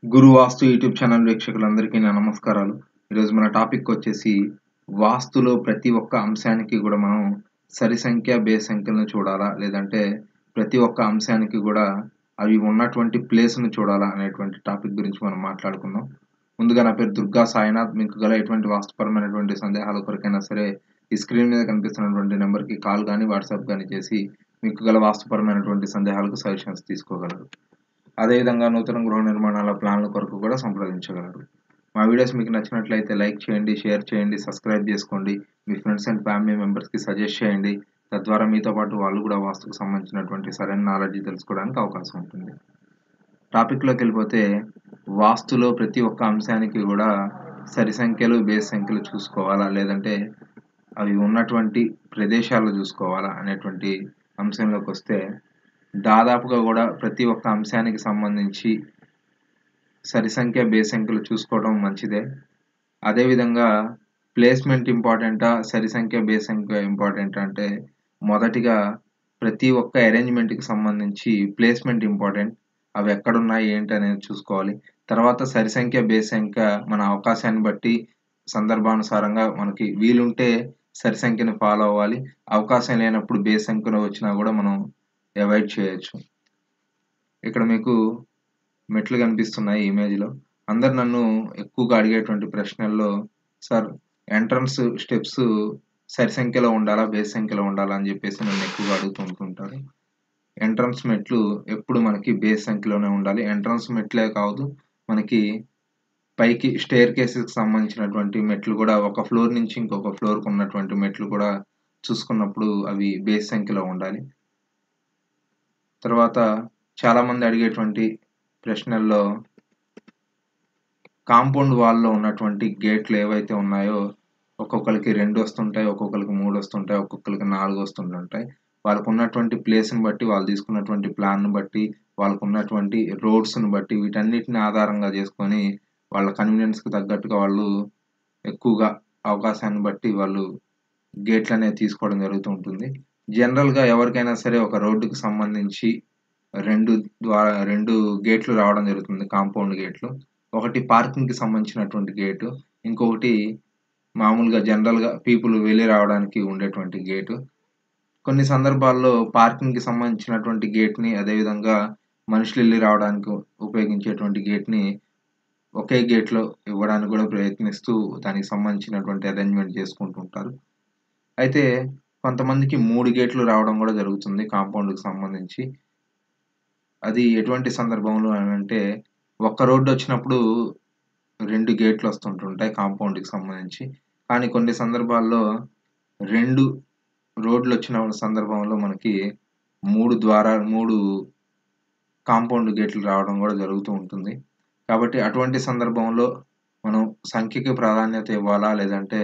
గురు వాస్తు YouTube channel వీక్షకులందరికీ నా నమస్కారాలు ఈరోజు మన టాపిక్ వచ్చేసి వాస్తులో ప్రతి ఒక్క అంశానికి కూడా మనం సరి సంఖ్య బే సంఖ్యలను చూడాలా లేదంటే ప్రతి ఒక్క అంశానికి కూడా అవి ఉన్నటువంటి ప్లేస్ను చూడాలా అనేటువంటి టాపిక్ గురించి మనం మాట్లాడుకుందాం ముందుగా నా పేరు దుర్గా సాయినాథ్ మీకు గల ఎటువంటి వాస్తుపరమైనటువంటి సందేహాల కొరకైనా సరే ఈ స్క్రీన్ మీద కనిపిస్తున్నటువంటి నెంబర్కి కాల్ కానీ వాట్సాప్ కానీ చేసి మీకు గల వాస్తుపరమైనటువంటి సందేహాలకు సజెషన్స్ తీసుకోగలరు అదేవిధంగా నూతన గృహ నిర్మాణాల ప్లాన్ల కొరకు కూడా సంప్రదించగలరు మా వీడియోస్ మీకు నచ్చినట్లయితే లైక్ చేయండి షేర్ చేయండి సబ్స్క్రైబ్ చేసుకోండి మీ ఫ్రెండ్స్ అండ్ ఫ్యామిలీ మెంబర్స్కి సజెస్ట్ చేయండి తద్వారా మీతో పాటు వాళ్ళు కూడా వాస్తుకు సంబంధించినటువంటి సరైన నాలెడ్జ్ తెలుసుకోవడానికి అవకాశం ఉంటుంది టాపిక్లోకి వెళ్ళిపోతే వాస్తులో ప్రతి ఒక్క అంశానికి కూడా సరి సంఖ్యలు బేస్ సంఖ్యలు చూసుకోవాలా లేదంటే అవి ఉన్నటువంటి ప్రదేశాల్లో చూసుకోవాలా అనేటువంటి అంశంలోకి వస్తే దాదాపుగా కూడా ప్రతి ఒక్క అంశానికి సంబంధించి సరి సంఖ్య బేస్ సంఖ్యలు చూసుకోవడం మంచిదే అదేవిధంగా ప్లేస్మెంట్ ఇంపార్టెంటా సరి సంఖ్య బేస్ సంఖ్య ఇంపార్టెంట్ అంటే మొదటిగా ప్రతి ఒక్క అరేంజ్మెంట్కి సంబంధించి ప్లేస్మెంట్ ఇంపార్టెంట్ అవి ఎక్కడున్నాయి ఏంటి అనేది చూసుకోవాలి తర్వాత సరి సంఖ్య బేస్ సంఖ్య మన అవకాశాన్ని బట్టి సందర్భానుసారంగా మనకి వీలుంటే సరి సంఖ్యను ఫాలో అవ్వాలి అవకాశం లేనప్పుడు బేస్ సంఖ్యలో వచ్చినా కూడా మనం అవాయిడ్ చేయొచ్చు ఇక్కడ మీకు మెట్లు కనిపిస్తున్నాయి ఇమేజ్లో అందరు నన్ను ఎక్కువగా అడిగేటువంటి ప్రశ్నల్లో సార్ ఎంట్రన్స్ స్టెప్స్ సరి సంఖ్యలో ఉండాలా బేస్ సంఖ్యలో ఉండాలా అని చెప్పేసి నన్ను ఎక్కువగా అడుగుతుంటుంటారు ఎంట్రన్స్ మెట్లు ఎప్పుడు మనకి బేస్ సంఖ్యలోనే ఉండాలి ఎంట్రన్స్ మెట్లే కాదు మనకి పైకి స్టేర్ కేసెస్కి సంబంధించినటువంటి మెట్లు కూడా ఒక ఫ్లోర్ నుంచి ఇంకొక ఫ్లోర్కి ఉన్నటువంటి మెట్లు కూడా చూసుకున్నప్పుడు అవి బేస్ సంఖ్యలో ఉండాలి తర్వాత చాలామంది అడిగేటువంటి ప్రశ్నల్లో కాంపౌండ్ వాల్లో ఉన్నటువంటి గేట్లు ఏవైతే ఉన్నాయో ఒక్కొక్కరికి రెండు వస్తుంటాయి ఒక్కొక్కరికి మూడు వస్తుంటాయి ఒక్కొక్కరికి నాలుగు వస్తుంటుంటాయి వాళ్ళకు ఉన్నటువంటి ప్లేస్ని బట్టి వాళ్ళు తీసుకున్నటువంటి ప్లాన్ను బట్టి వాళ్ళకు ఉన్నటువంటి రోడ్స్ని బట్టి వీటన్నిటిని ఆధారంగా చేసుకొని వాళ్ళ కన్వీనియన్స్కి తగ్గట్టుగా వాళ్ళు ఎక్కువగా అవకాశాన్ని బట్టి వాళ్ళు గేట్లు అనేవి తీసుకోవడం జరుగుతూ ఉంటుంది జనరల్గా ఎవరికైనా సరే ఒక రోడ్డుకి సంబంధించి రెండు ద్వారా రెండు గేట్లు రావడం జరుగుతుంది కాంపౌండ్ గేట్లు ఒకటి పార్కింగ్కి సంబంధించినటువంటి గేటు ఇంకొకటి మామూలుగా జనరల్గా పీపుల్ వెళ్ళి రావడానికి ఉండేటువంటి గేటు కొన్ని సందర్భాల్లో పార్కింగ్కి సంబంధించినటువంటి గేట్ని అదేవిధంగా మనుషులు వెళ్ళి రావడానికి ఉపయోగించేటువంటి గేట్ని ఒకే గేట్లో ఇవ్వడానికి కూడా ప్రయత్నిస్తూ దానికి సంబంధించినటువంటి అరేంజ్మెంట్ చేసుకుంటుంటారు అయితే కొంతమందికి మూడు గేట్లు రావడం కూడా జరుగుతుంది కాంపౌండ్కి సంబంధించి అది ఎటువంటి సందర్భంలో అంటే ఒక్క రోడ్డు వచ్చినప్పుడు రెండు గేట్లు వస్తుంటుంటాయి కాంపౌండ్కి సంబంధించి కానీ కొన్ని సందర్భాల్లో రెండు రోడ్లు వచ్చిన సందర్భంలో మనకి మూడు ద్వారా మూడు కాంపౌండ్ గేట్లు రావడం కూడా జరుగుతూ ఉంటుంది కాబట్టి అటువంటి సందర్భంలో మనం సంఖ్యకి ప్రాధాన్యత ఇవ్వాలా లేదంటే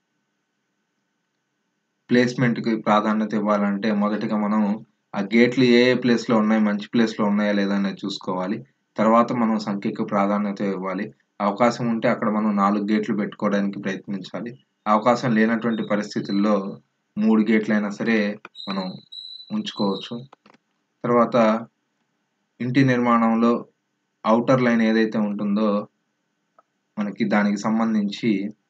ప్లేస్మెంట్కి ప్రాధాన్యత ఇవ్వాలంటే మొదటిగా మనం ఆ గేట్లు ఏ ఏ ప్లేస్లో ఉన్నాయి మంచి ప్లేస్లో ఉన్నాయా లేదా అనేది చూసుకోవాలి తర్వాత మనం సంఖ్యకు ప్రాధాన్యత ఇవ్వాలి అవకాశం ఉంటే అక్కడ మనం నాలుగు గేట్లు పెట్టుకోవడానికి ప్రయత్నించాలి అవకాశం లేనటువంటి పరిస్థితుల్లో మూడు గేట్లైనా సరే మనం ఉంచుకోవచ్చు తర్వాత ఇంటి నిర్మాణంలో అవుటర్ లైన్ ఏదైతే ఉంటుందో మనకి దానికి సంబంధించి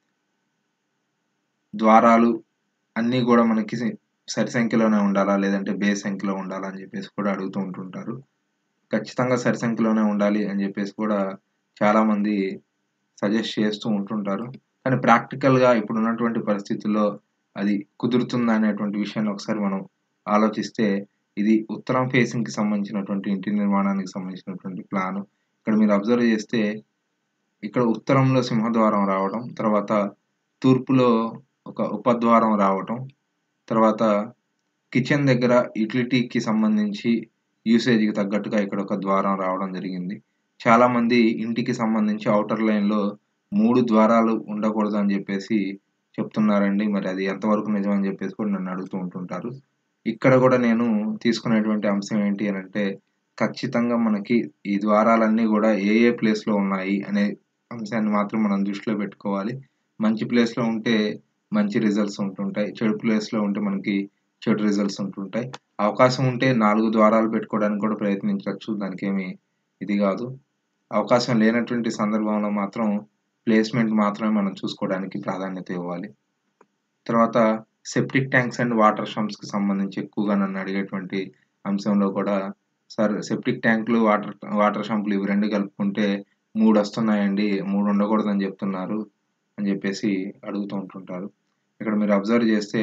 ద్వారాలు అన్నీ కూడా మనకి సరి సంఖ్యలోనే ఉండాలా లేదంటే బేస్ సంఖ్యలో ఉండాలా అని చెప్పేసి కూడా అడుగుతూ ఉంటుంటారు ఖచ్చితంగా సరి సంఖ్యలోనే ఉండాలి అని చెప్పేసి కూడా చాలామంది సజెస్ట్ చేస్తూ ఉంటుంటారు కానీ ప్రాక్టికల్గా ఇప్పుడు ఉన్నటువంటి పరిస్థితుల్లో అది కుదురుతుందా అనేటువంటి విషయాన్ని ఒకసారి మనం ఆలోచిస్తే ఇది ఉత్తరం ఫేసింగ్కి సంబంధించినటువంటి ఇంటి నిర్మాణానికి సంబంధించినటువంటి ప్లాను ఇక్కడ మీరు అబ్జర్వ్ చేస్తే ఇక్కడ ఉత్తరంలో సింహద్వారం రావడం తర్వాత తూర్పులో ఒక ఉపద్వారం రావటం తర్వాత కిచెన్ దగ్గర యూటిలిటీకి సంబంధించి యూసేజ్కి తగ్గట్టుగా ఇక్కడ ఒక ద్వారం రావడం జరిగింది చాలామంది ఇంటికి సంబంధించి అవుటర్ లైన్లో మూడు ద్వారాలు ఉండకూడదు అని చెప్పేసి చెప్తున్నారండి మరి అది ఎంతవరకు నిజం అని చెప్పేసి కూడా నన్ను అడుగుతూ ఉంటుంటారు ఇక్కడ కూడా నేను తీసుకునేటువంటి అంశం ఏంటి అని అంటే ఖచ్చితంగా మనకి ఈ ద్వారాలన్నీ కూడా ఏ ఏ ప్లేస్లో ఉన్నాయి అనే అంశాన్ని మాత్రం మనం దృష్టిలో పెట్టుకోవాలి మంచి ప్లేస్లో ఉంటే మంచి రిజల్ట్స్ ఉంటుంటాయి చెడు ప్లేస్లో ఉంటే మనకి చెడు రిజల్ట్స్ ఉంటుంటాయి అవకాశం ఉంటే నాలుగు ద్వారాలు పెట్టుకోవడానికి కూడా ప్రయత్నించవచ్చు దానికి ఏమి ఇది కాదు అవకాశం లేనటువంటి సందర్భంలో మాత్రం ప్లేస్‌మెంట్ మాత్రమే మనం చూసుకోవడానికి ప్రాధాన్యత ఇవ్వాలి. తర్వాత సెప్టిక్ ట్యాంక్స్ అండ్ వాటర్ షంప్స్‌కి సంబంధించి ఎక్కువగా నన్ను అడిగేటువంటి అంశంలో కూడా సార్ సెప్టిక్ ట్యాంక్‌లు, వాటర్ వాటర్ షంప్‌లు ఇవి 2 కలుపుకుంటే 3 వస్తున్నాయండి. 3 ఉండకూడదని చెప్తున్నారు అని చెప్పేసి అడుగుతూ ఉంటుంటారు. ఇక్కడ మీరు అబ్జర్వ్ చేస్తే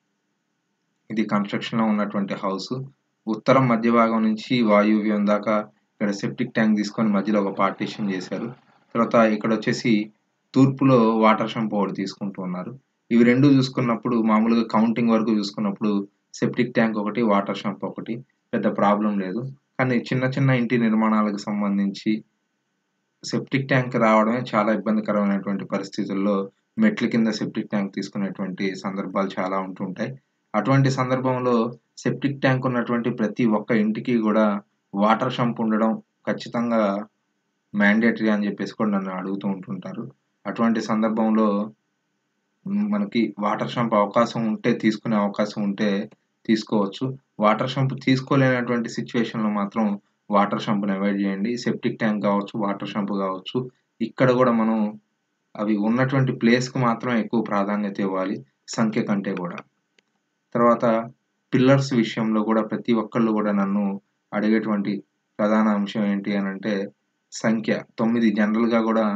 ఇది కన్‌స్ట్రక్షన్‌లో ఉన్నటువంటి హౌసు. ఉత్తరం మధ్య భాగం నుంచి వాయువ్యం దాకా ఇక్కడ సెప్టిక్ ట్యాంక్ తీసుకొని మధ్యలో ఒక పార్టిషన్ చేశారు. తర్వాత ఇక్కడొచ్చేసి తూర్పులో వాటర్ షంప్ ఒకటి తీసుకుంటూ ఉన్నారు. ఇవి 2 చూసుకున్నప్పుడు మామూలుగా కౌంటింగ్ వరకు చూసుకున్నప్పుడు సెప్టిక్ ట్యాంక్ ఒకటి, వాటర్ షంప్ ఒకటి పెద్ద ప్రాబ్లమ్ లేదు. కానీ చిన్న చిన్న ఇంటి నిర్మాణాలకు సంబంధించి సెప్టిక్ ట్యాంక్ రావడమే చాలా ఇబ్బందికరమైనటువంటి పరిస్థితుల్లో మెట్ల కింద సెప్టిక్ ట్యాంక్ తీసుకునేటువంటి సందర్భాలు చాలా ఉంటుంటాయి. అటువంటి సందర్భంలో సెప్టిక్ ట్యాంక్ ఉన్నటువంటి ప్రతి ఒక్క ఇంటికి గూడా వాటర్ షంప్ ఉండడం ఖచ్చితంగా మ్యాండేటరీ అని చెప్పేసి కూడా నన్ను అడుగుతూ ఉంటుంటారు. అటువంటి సందర్భంలో హ్మ్, మనకి వాటర్ షంప్ అవకాశం ఉంటే తీసుకునే అవకాశం ఉంటే తీసుకోవచ్చు. వాటర్ షంప్ తీసుకోలేనటువంటి సిట్యుయేషన్‌లో మాత్రం వాటర్ షంప్‌ని అవాయిడ్ చేయండి. సెప్టిక్ ట్యాంక్ కావచ్చు, వాటర్ షంప్ కావచ్చు. ఇక్కడ గూడా మనం అవి ఉన్నటువంటి ప్లేస్‌కి మాత్రమే ఎక్కువ ప్రాధాన్యత ఇవ్వాలి. సంఖ్య కంటే గూడా. తర్వాత పిల్లర్స్ విషయంలో కూడా ప్రతి ఒక్కళ్ళు గూడా నన్ను అడిగేటువంటి ప్రధాన అంశం ఏంటి అనంటే సంఖ్య 9 జనరల్‌గా గూడా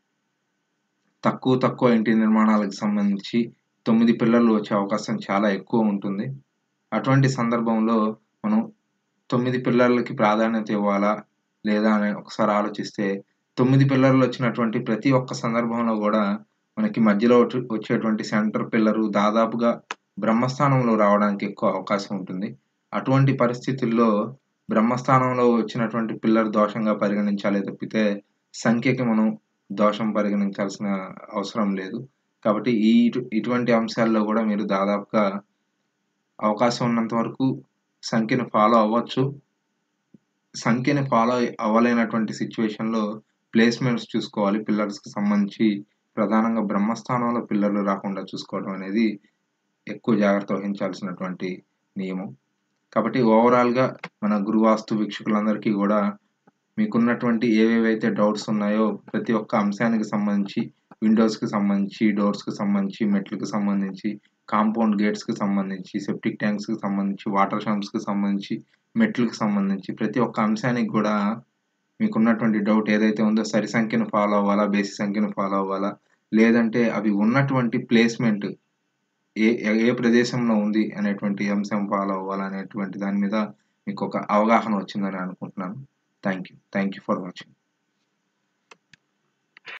తక్కువ తక్కువ ఇంటి నిర్మాణాలకు సంబంధించి 9 పిల్లర్లు వచ్చే అవకాశం చాలా ఎక్కువ ఉంటుంది. అటువంటి సందర్భంలో మనం 9 పిల్లర్లకి ప్రాధాన్యత ఇవ్వాలా? లేదా? అని ఒకసారి ఆలోచిస్తే 9 పిల్లర్లు వచ్చినటువంటి ప్రతి ఒక్క సందర్భంలో గూడా మనకి మధ్యలో వచ్చి వచ్చేటువంటి సెంటర్ పిల్లరు దాదాపుగా బ్రహ్మస్థానంలో రావడానికి ఎక్కువ అవకాశం ఉంటుంది. అటువంటి పరిస్థితుల్లో బ్రహ్మస్థానంలో వచ్చినటువంటి పిల్లర్ దోషంగా పరిగణించాలే తప్పితే సంఖ్యకి మనం దోషం పరిగణించాల్సిన అవసరం లేదు. కాబట్టి ఈ ఇటు ఇటువంటి అంశాల్లో గూడా మీరు దాదాపుగా అవకాశం ఉన్నంత వరకు సంఖ్యను ఫాలో అవ్వచ్చు. సంఖ్యని ఫాలో అవ్వలేనటువంటి సిట్యుయేషన్‌లో ప్లేస్‌మెంట్స్ చూసుకోవాలి. పిల్లర్స్‌కి సంబంధించి ప్రధానంగా బ్రహ్మస్థానంలో పిల్లర్లు రాకుండా చూసుకోవడం అనేది ఎక్కువ జాగ్రత్త వహించాల్సినటువంటి నియమం. కాబట్టి ఓవరాల్‌గా మన గురువాస్తు వీక్షకులందరికీ గూడా మీకున్నటువంటి ఏవేవైతే డౌట్స్ ఉన్నాయో ప్రతి ఒక్క అంశానికి సంబంధించి విండోస్‌కి సంబంధించి, డోర్స్‌కి సంబంధించి, మెట్లకి సంబంధించి, కాంపౌండ్ గేట్స్‌కి సంబంధించి, సెప్టిక్ ట్యాంక్స్‌కి సంబంధించి, వాటర్ షంప్స్‌కి సంబంధించి, మెట్లకి సంబంధించి ప్రతి ఒక్క అంశానికి గూడా మీకున్నటువంటి డౌట్ ఏదైతే ఉందో సరి సంఖ్యను ఫాలో అవ్వాలా? బేసి సంఖ్యను ఫాలో అవ్వాలా? లేదంటే అవి ఉన్నటువంటి ప్లేస్‌మెంట్ ఏ ఏ ప్రదేశంలో ఉంది అనేటువంటి అంశం ఫాలో అవ్వాలా? అనేటువంటి దాని మీద మీకొక అవగాహన వచ్చిందని అనుకుంటున్నాను. Thank you. Thank you for watching.